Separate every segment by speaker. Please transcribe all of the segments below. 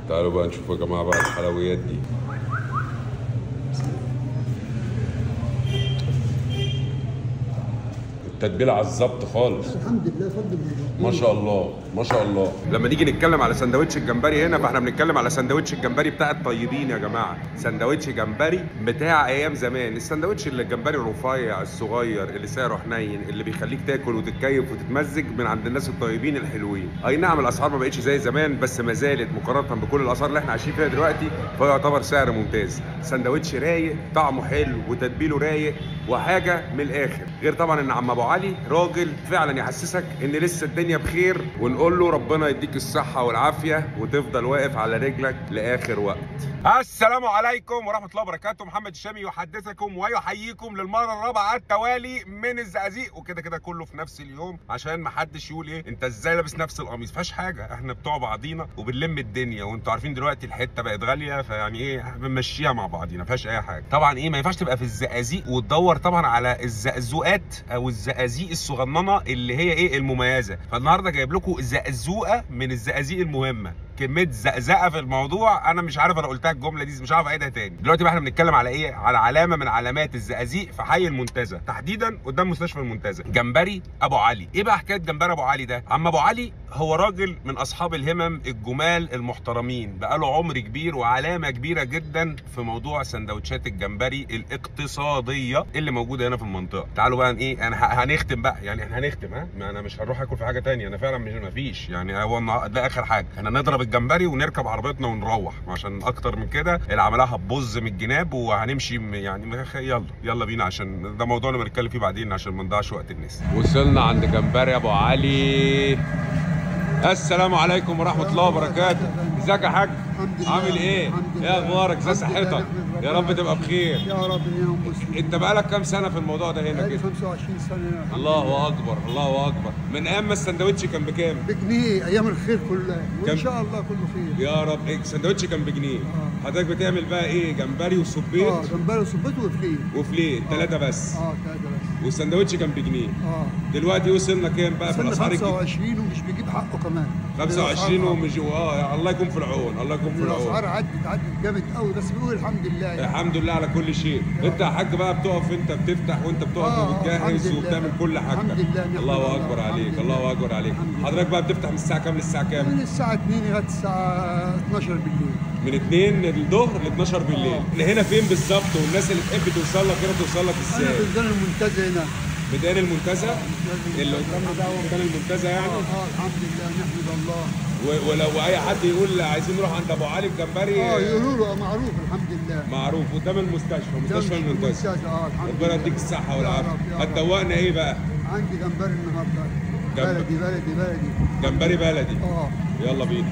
Speaker 1: تعالوا بقى نشوف يا جماعه بقى الحلويات دي التتبيله على الظبط خالص
Speaker 2: الحمد لله فضل من ربنا
Speaker 1: ما شاء الله ما شاء الله لما نيجي نتكلم على سندوتش الجمبري هنا فاحنا بنتكلم على سندوتش الجمبري بتاع الطيبين يا جماعه سندوتش جمبري بتاع ايام زمان السندوتش اللي الجمبري الرفيع الصغير اللي سعره حنين اللي بيخليك تاكل وتتكيف وتتمزج من عند الناس الطيبين الحلوين اي نعم الاسعار ما بقتش زي زمان بس ما زالت مقارنه بكل الاسعار اللي احنا عايشين فيها دلوقتي فهو يعتبر سعر ممتاز سندوتش رايق طعمه حلو وتتبيله رايق وحاجه من الاخر غير طبعا ان عم ابو علي راجل فعلا يحسسك ان لسه الدنيا بخير ونقول له ربنا يديك الصحه والعافيه وتفضل واقف على رجلك لاخر وقت السلام عليكم ورحمه الله وبركاته محمد الشامي يحدثكم ويحييكم للمره الرابعه على التوالي من الزقازيق وكده كده كله في نفس اليوم عشان ما حدش يقول ايه انت ازاي لابس نفس القميص فيهاش حاجه احنا بتوع بعضينا وبنلم الدنيا وانتوا عارفين دلوقتي الحته بقت غاليه فيعني ايه احنا بنمشيها مع بعضينا ما فيهاش اي حاجه طبعا ايه ما ينفعش تبقى في الزقازيق وتدور طبعا على الزقزوقات او الزقازيق الصغننه اللي هي ايه المميزه فالنهارده جايب لكم زقزوقه من الزقازيق المهمه كميه زقزقه في الموضوع انا مش عارف انا قلتها الجمله دي مش عارف اعيدها تاني دلوقتي بقى احنا بنتكلم على ايه على علامه من علامات الزقازيق في حي المنتزه تحديدا قدام مستشفى المنتزه جمبري ابو علي ايه بقى حكايه جمبري ابو علي ده عم ابو علي هو راجل من اصحاب الهمم الجمال المحترمين بقاله عمر كبير وعلامه كبيره جدا في موضوع سندوتشات الجمبري الاقتصاديه اللي موجوده هنا في المنطقه تعالوا بقى ايه انا ه- هنختم بقى يعني احنا هنختم ها ما انا مش هروح اكل في حاجه تانية انا فعلا مش مفيش يعني هو النهار- ده اخر حاجه احنا نضرب الجمبري ونركب عربيتنا ونروح عشان اكتر من كده العمليه هتبظ من الجناب وهنمشي م- يعني ما- يلا يلا بينا عشان ده موضوع اللي بنتكلم فيه بعدين عشان ما نضيعش وقت الناس وصلنا عند جمبري ابو علي السلام عليكم ورحمه الله وبركاته ازيك يا حاج
Speaker 2: الحمد لله.
Speaker 1: عامل ايه
Speaker 2: الحمد
Speaker 1: ايه
Speaker 2: لله.
Speaker 1: اخبارك ازي
Speaker 2: الحمد لله.
Speaker 1: صحتك
Speaker 2: نحمد
Speaker 1: يا
Speaker 2: ربنا.
Speaker 1: رب تبقى بخير
Speaker 2: يا رب يا مسلم
Speaker 1: انت بقالك كام سنه في الموضوع ده هنا
Speaker 2: بقالي
Speaker 1: كده
Speaker 2: 25 سنه الحمد لله.
Speaker 1: الله اكبر الله اكبر من ايام ما السندوتش كان بكام
Speaker 2: بجنيه ايام الخير كلها
Speaker 1: كم؟
Speaker 2: وان شاء الله كله خير
Speaker 1: يا رب ايه السندوتش كان بجنيه
Speaker 2: آه.
Speaker 1: حضرتك بتعمل بقى ايه جمبري وصبيط
Speaker 2: اه جمبري وصبيت وفليه
Speaker 1: وفليه ثلاثه بس
Speaker 2: اه ثلاثه بس
Speaker 1: والسندوتش كان بجنيه
Speaker 2: اه
Speaker 1: دلوقتي وصلنا كام بقى في
Speaker 2: سنة
Speaker 1: الاسعار الجديدة
Speaker 2: 25 ومش بيجيب حقه كمان
Speaker 1: 25 ومش اه الله يكون في العون الله يكون في
Speaker 2: الاسعار
Speaker 1: العون
Speaker 2: عدت عدت جامد قوي بس بنقول الحمد لله يعني.
Speaker 1: الحمد لله على كل شيء انت يا حاج بقى بتقف انت بتفتح وانت بتقف
Speaker 2: آه،
Speaker 1: وبتجهز
Speaker 2: الحمد لله.
Speaker 1: وبتعمل كل حاجه
Speaker 2: الحمد لله، نحمد
Speaker 1: الله
Speaker 2: الله.
Speaker 1: اكبر
Speaker 2: الحمد
Speaker 1: عليك
Speaker 2: لله.
Speaker 1: الله اكبر عليك
Speaker 2: الحمد لله.
Speaker 1: حضرتك بقى بتفتح من الساعه كام للساعه كام
Speaker 2: من الساعة 2 لغاية الساعة 12 بالليل
Speaker 1: من 2 الظهر ل 12 بالليل
Speaker 2: آه.
Speaker 1: احنا هنا فين بالظبط والناس اللي تحب توصل لك هنا توصل لك
Speaker 2: أنا
Speaker 1: ازاي
Speaker 2: في ميدان المنتزه هنا
Speaker 1: ميدان المنتزه اللي قدامنا ده هو ميدان المنتزه يعني
Speaker 2: اه اه الحمد لله نحمد الله
Speaker 1: و- ولو اي حد يقول عايزين نروح عند ابو علي الجمبري
Speaker 2: اه يقولوا له معروف الحمد لله
Speaker 1: معروف قدام المستشفى مستشفى
Speaker 2: ده
Speaker 1: المنتزه
Speaker 2: اه الحمد
Speaker 1: ربنا
Speaker 2: لله
Speaker 1: يديك الصحه
Speaker 2: يا
Speaker 1: والعافيه
Speaker 2: رب، يا رب.
Speaker 1: هتدوقنا ايه بقى
Speaker 2: عندي جمبري النهارده
Speaker 1: جنب-
Speaker 2: بلدي بلدي بلدي
Speaker 1: جمبري بلدي
Speaker 2: اه
Speaker 1: يلا بينا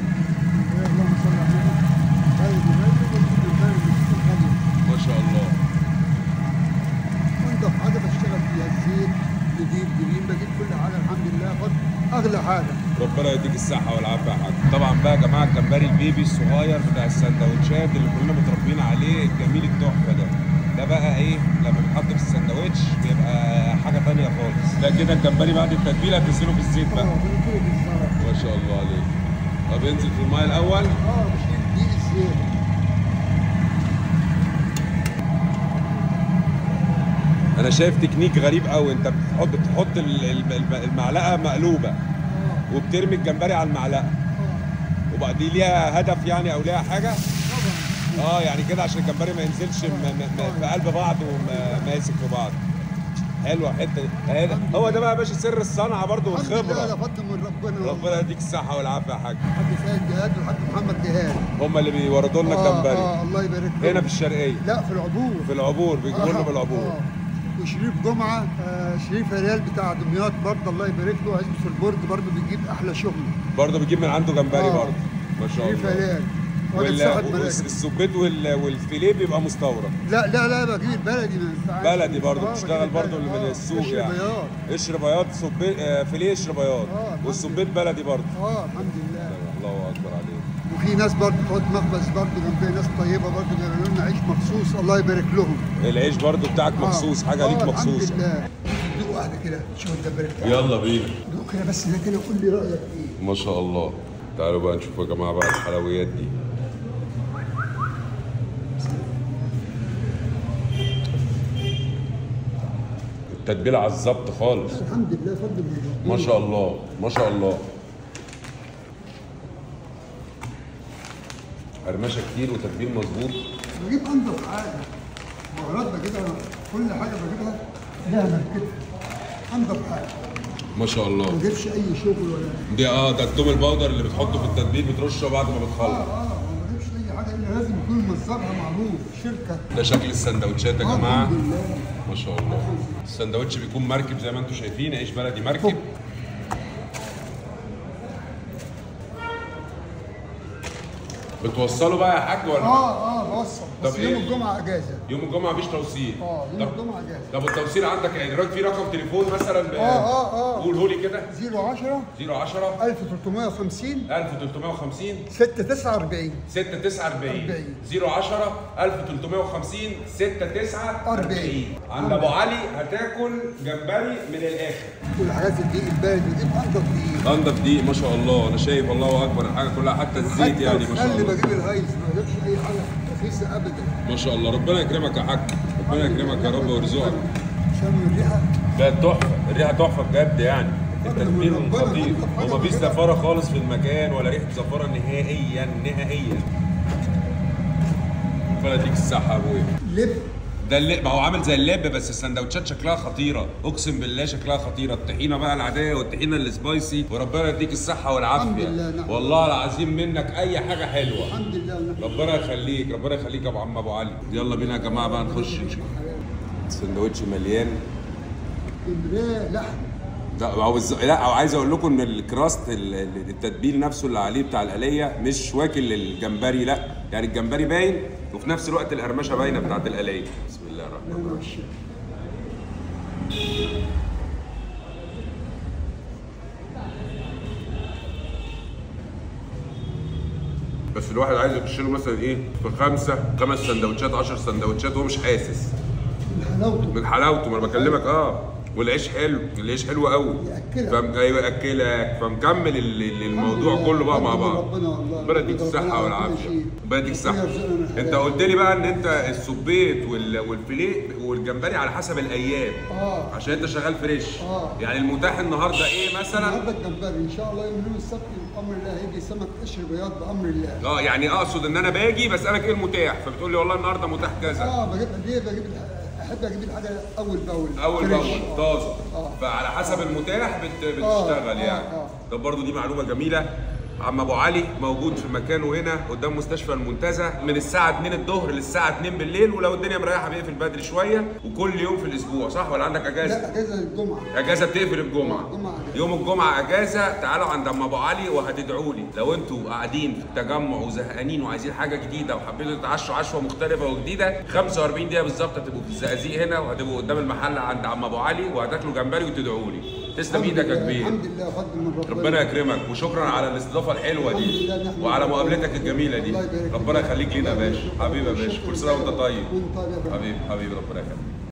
Speaker 2: اللهم صل على النبي بلدي بلدي جمبري من الغالية
Speaker 1: ما شاء الله
Speaker 2: انضف حاجة بشتغل فيها الزيت جديد جديد بجيب كل حاجة الحمد لله خد اغلى حاجة
Speaker 1: ربنا يديك الصحة والعافية يا حاج. طبعا بقى يا جماعة الجمبري البيبي الصغير بتاع السندوتشات اللي كلنا متربيين عليه الجميل التحفة ده. ده بقى ايه لما بيتحط في السندوتش بيبقى حاجة تانية خالص. ده كده الجمبري بعد التتبيلة بتنزله في الزيت
Speaker 2: اه
Speaker 1: بقى.
Speaker 2: بنقول بالظبط
Speaker 1: ما شاء الله عليك. طب ينزل في الماء الأول
Speaker 2: اه بشيل دي الزيت
Speaker 1: أنا شايف تكنيك غريب قوي أنت بتحط بتحط ال- ال- المعلقة مقلوبة
Speaker 2: اه
Speaker 1: وبترمي الجمبري على المعلقة.
Speaker 2: اه
Speaker 1: وبعد دي ليها هدف يعني أو ليها حاجة؟
Speaker 2: طبعا
Speaker 1: اه يعني كده عشان الجمبري ما ينزلش م- م- م- في قلب بعض وماسك في بعض حلوه الحته دي هي ده- هو ده بقى يا باشا سر الصنعه برضو
Speaker 2: الحمد لله ده
Speaker 1: والخبره
Speaker 2: فضل من ربنا
Speaker 1: ربنا يديك الصحه والعافيه يا حاج
Speaker 2: حاج سيد جهاد وحاج محمد جهاد
Speaker 1: هم اللي بيوردوا لنا
Speaker 2: آه،
Speaker 1: الجمبري
Speaker 2: اه الله يبارك له
Speaker 1: هنا في الشرقيه
Speaker 2: لا في العبور
Speaker 1: في العبور بيجيبوا لنا
Speaker 2: آه،
Speaker 1: من العبور
Speaker 2: آه. وشريف جمعه آه شريف هلال بتاع دمياط برضه الله يبارك له عزبة البرج برضه بيجيب احلى شغل
Speaker 1: برضه بيجيب من عنده جمبري
Speaker 2: آه.
Speaker 1: برضه ما شاء
Speaker 2: شريف
Speaker 1: الله
Speaker 2: هلال راجل صاحب
Speaker 1: وال-
Speaker 2: مراكز
Speaker 1: والسبيت وال- والفيليه بيبقى مستورد
Speaker 2: لا لا لا بجيب بلدي ما ينفعش
Speaker 1: بلدي برضه
Speaker 2: آه،
Speaker 1: بتشتغل
Speaker 2: بجيب
Speaker 1: برضه
Speaker 2: بلدي.
Speaker 1: من
Speaker 2: آه،
Speaker 1: السوق
Speaker 2: قشر
Speaker 1: يعني
Speaker 2: بياض
Speaker 1: قشر بياض سبيت آه، فيليه قشر بياض
Speaker 2: آه، الحمد
Speaker 1: والسبيت بلدي برضه
Speaker 2: اه الحمد لله
Speaker 1: الله اكبر عليك
Speaker 2: وفي ناس برضه تقعد مخبز برضه جنبي ناس طيبه برضه بيعملوا لنا عيش مخصوص الله يبارك لهم
Speaker 1: العيش برضو بتاعك
Speaker 2: آه.
Speaker 1: مخصوص حاجه ليك
Speaker 2: آه،
Speaker 1: مخصوصه
Speaker 2: الحمد لله دوق واحده كده شوف الجمبري بتاعك
Speaker 1: يلا بينا
Speaker 2: دوق كده بس ده كده قول لي رايك ايه
Speaker 1: ما شاء الله تعالوا بقى نشوف يا جماعه بقى الحلويات دي التتبيله على الظبط خالص
Speaker 2: الحمد لله فضل من ربنا
Speaker 1: ما شاء الله ما شاء الله قرمشه كتير وتتبيل مظبوط
Speaker 2: بجيب انضف حاجه بهارات بجيبها كل حاجه بجيبها لها ماركتها انضف حاجه
Speaker 1: ما شاء
Speaker 2: ما
Speaker 1: الله
Speaker 2: بجيبش اي شغل ولا
Speaker 1: دي اه ده التوم البودر اللي بتحطه في التتبيل بترشه بعد ما
Speaker 2: اه
Speaker 1: بتخلص
Speaker 2: اه ما بجيبش اي حاجه الا لازم يكون مصدرها معروف شركه
Speaker 1: ده شكل السندوتشات يا
Speaker 2: آه،
Speaker 1: جماعه
Speaker 2: الحمد لله
Speaker 1: ما شاء الله السندوتش بيكون مركب زي ما انتم شايفين عيش بلدي مركب بتوصله بقى يا حاج ولا
Speaker 2: اه اه بوصل بس
Speaker 1: طب
Speaker 2: يوم
Speaker 1: إيه؟
Speaker 2: الجمعه اجازه
Speaker 1: يوم الجمعه مفيش توصيل
Speaker 2: اه يوم
Speaker 1: طب
Speaker 2: الجمعه اجازه
Speaker 1: طب التوصيل عندك ايه دلوقتي في رقم تليفون مثلا ب...
Speaker 2: اه اه اه
Speaker 1: قوله لي كده
Speaker 2: 010
Speaker 1: 010
Speaker 2: 1350
Speaker 1: 1350
Speaker 2: 649
Speaker 1: 649 010 1350 649 عند ابو علي هتاكل جمبري من الاخر
Speaker 2: والحاجات الدقيق البارد بجيب انضف دقيق
Speaker 1: انضف دي ما شاء الله انا شايف الله اكبر الحاجه كلها حتى الزيت
Speaker 2: حتى
Speaker 1: يعني ما شاء
Speaker 2: الخل
Speaker 1: الله
Speaker 2: بجيب الهايز ما بجيبش اي حاجه رخيصه ابدا
Speaker 1: ما شاء الله ربنا يكرمك يا حاج ربنا يكرمك يا رب ويرزقك
Speaker 2: عشان الريحه
Speaker 1: بقت تحفه الريحه تحفه بجد يعني التتبيل
Speaker 2: ربنا
Speaker 1: خطير
Speaker 2: أنضف حاجة
Speaker 1: ومفيش
Speaker 2: بجيبها.
Speaker 1: زفاره خالص في المكان ولا ريحه زفاره نهائيا نهائيا ربنا يديك الصحه يا ابويا
Speaker 2: لب
Speaker 1: ده اللب هو عامل زي اللب بس السندوتشات شكلها خطيره اقسم بالله شكلها خطيره الطحينه بقى العاديه والطحينه السبايسي وربنا يديك الصحه والعافيه
Speaker 2: الحمد لله، نعم.
Speaker 1: والله العظيم منك اي حاجه حلوه
Speaker 2: الحمد لله ونحن
Speaker 1: ربنا يخليك ربنا يخليك يا ابو عم ابو علي يلا بينا يا جماعه بقى نخش نشوف السندوتش مليان
Speaker 2: امراه لحم
Speaker 1: لا هو بالز... لا هو عايز اقول لكم ان الكراست ال- ال- التتبيل نفسه اللي عليه بتاع القليه مش واكل للجمبري لا يعني الجمبري باين وفي نفس الوقت القرمشه باينه بتاعت القليه بسم الله الرحمن الرحيم
Speaker 2: لون والشفا
Speaker 1: بس الواحد عايز يخش له مثلا ايه في خمسه خمس سندوتشات 10 سندوتشات وهو مش حاسس
Speaker 2: من حلاوته
Speaker 1: من حلاوته ما انا بكلمك اه والعيش حلو العيش حلو قوي
Speaker 2: يأكلك.
Speaker 1: فم... ايوه ياكلك فمكمل ال- ال- الموضوع
Speaker 2: الحمد
Speaker 1: كله بقى
Speaker 2: لله،
Speaker 1: مع
Speaker 2: فضل
Speaker 1: بعض
Speaker 2: ربنا والله.
Speaker 1: ربنا يديك
Speaker 2: ربنا
Speaker 1: الصحه
Speaker 2: على كل
Speaker 1: والعافيه
Speaker 2: شيء.
Speaker 1: ربنا يديك الصحه
Speaker 2: ربنا يرزقنا من
Speaker 1: انت
Speaker 2: حلال.
Speaker 1: قلت لي بقى ان انت السبيت وال... والفيليه والجمبري على حسب الايام
Speaker 2: اه
Speaker 1: عشان انت شغال فريش
Speaker 2: آه.
Speaker 1: يعني المتاح النهارده ايه مثلا
Speaker 2: النهارده الجمبري ان شاء الله يوم يوم السبت بامر الله هيجي سمك قشر بياض بامر الله
Speaker 1: اه يعني اقصد ان انا باجي بسالك ايه المتاح فبتقول لي والله النهارده متاح كذا
Speaker 2: اه بجيب ليه بجيب الح- احب اجيب الحاجه اول باول
Speaker 1: اول
Speaker 2: فريش.
Speaker 1: باول
Speaker 2: آه.
Speaker 1: طازه
Speaker 2: آه.
Speaker 1: فعلى حسب المتاح بت...
Speaker 2: آه،
Speaker 1: بتشتغل
Speaker 2: آه،
Speaker 1: يعني
Speaker 2: آه.
Speaker 1: طب برضو دي معلومه جميله عم ابو علي موجود في مكانه هنا قدام مستشفى المنتزه من الساعه 2 الظهر للساعه 2 بالليل ولو الدنيا مريحه بيقفل بدري شويه وكل يوم في الاسبوع صح ولا عندك اجازه
Speaker 2: لا اجازه الجمعه
Speaker 1: اجازه بتقفل الجمعه
Speaker 2: الجمعة أجازة.
Speaker 1: يوم الجمعه اجازه تعالوا عند ام ابو علي وهتدعوا لي لو انتوا قاعدين في التجمع وزهقانين وعايزين حاجه جديده وحبيتوا تتعشوا عشوه مختلفه وجديده 45 دقيقه بالظبط هتبقوا في الزقازيق هنا وهتبقوا قدام المحل عند عم ابو علي وهتاكلوا جمبري وتدعوا لي تسلم
Speaker 2: الحمد
Speaker 1: ايدك يا
Speaker 2: لله،
Speaker 1: كبير
Speaker 2: الحمد لله فضل من ربنا
Speaker 1: ربنا يكرمك وشكرا على الاستضافه الحلوه
Speaker 2: الحمد
Speaker 1: دي
Speaker 2: لله، نحن
Speaker 1: وعلى
Speaker 2: ربنا
Speaker 1: مقابلتك الجميله دي
Speaker 2: الله يبارك فيك.
Speaker 1: ربنا يخليك لينا يا
Speaker 2: الله
Speaker 1: باشا
Speaker 2: يبارك فيك.
Speaker 1: حبيبي يا باشا كل سنه وانت طيب
Speaker 2: وانت طيب يا باشا.
Speaker 1: حبيبي حبيبي ربنا يخليك